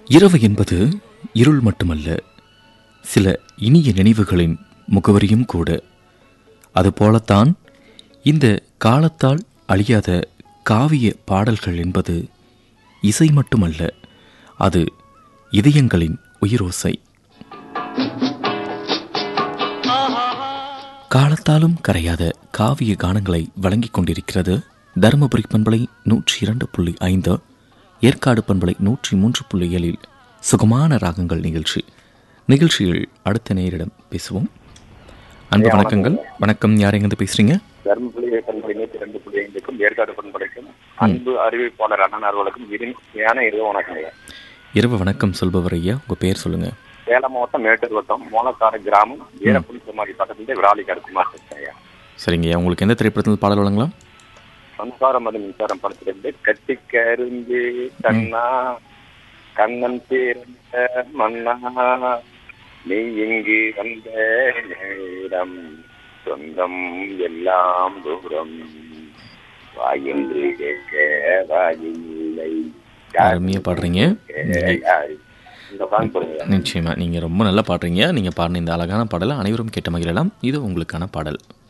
இரவு என்பது இருள் மட்டுமல்ல சில இனிய நினைவுகளின் முகவரியும் கூட அதுபோலத்தான் இந்த காலத்தால் அழியாத காவிய பாடல்கள் என்பது இசை மட்டுமல்ல அது இதயங்களின் உயிரோசை காலத்தாலும் கரையாத காவிய கானங்களை வழங்கிக் கொண்டிருக்கிறது தருமபுரி பண்பலை நூற்றி இரண்டு புள்ளி ஐந்து ஏற்காடு பண்பலை நூற்றி மூன்று புள்ளி ஏழில் சுகமான ராகங்கள் நிகழ்ச்சி நிகழ்ச்சியில் அடுத்த நேரிடம் பேசுவோம் அன்பு வணக்கங்கள் வணக்கம் யார் எங்கிருந்து பேசுறீங்க தருமபுரி பண்பலை நூற்றி ரெண்டு புள்ளி ஐந்துக்கும் ஏற்காடு பண்பலைக்கும் அன்பு அறிவிப்பாளர் அண்ணன் அவர்களுக்கும் இனிமையான இரவு வணக்கங்க இரவு வணக்கம் சொல்பவர் ஐயா உங்க பேர் சொல்லுங்க சேலம் மாவட்டம் மேட்டூர் வட்டம் மோலக்காடு கிராமம் வீரப்புலி சுமாரி பக்கத்துல விராலி கருக்குமார் ஐயா சரிங்க ஐயா உங்களுக்கு எந்த திரைப்படத்தில் பாடல் வழங்கலாம் சம்சாரம் அது மின்சாரம் படத்திலிருந்து கட்டி கரும்பு கண்ணா கண்ணன் பேரந்த மன்னா நீ இங்கு வந்த நேரம் சொந்தம் எல்லாம் தூரம் வாயென்று கேட்க வாயில்லை அருமையா பாடுறீங்க நீங்க- இந்த சாங் போடுங்க நிச்சயமா நீங்க ரொம்ப நல்லா பாடுறீங்க நீங்க பாடின இந்த அழகான பாடலை அனைவரும் கேட்ட மகிழலாம் இது உங்களுக்கான பாடல்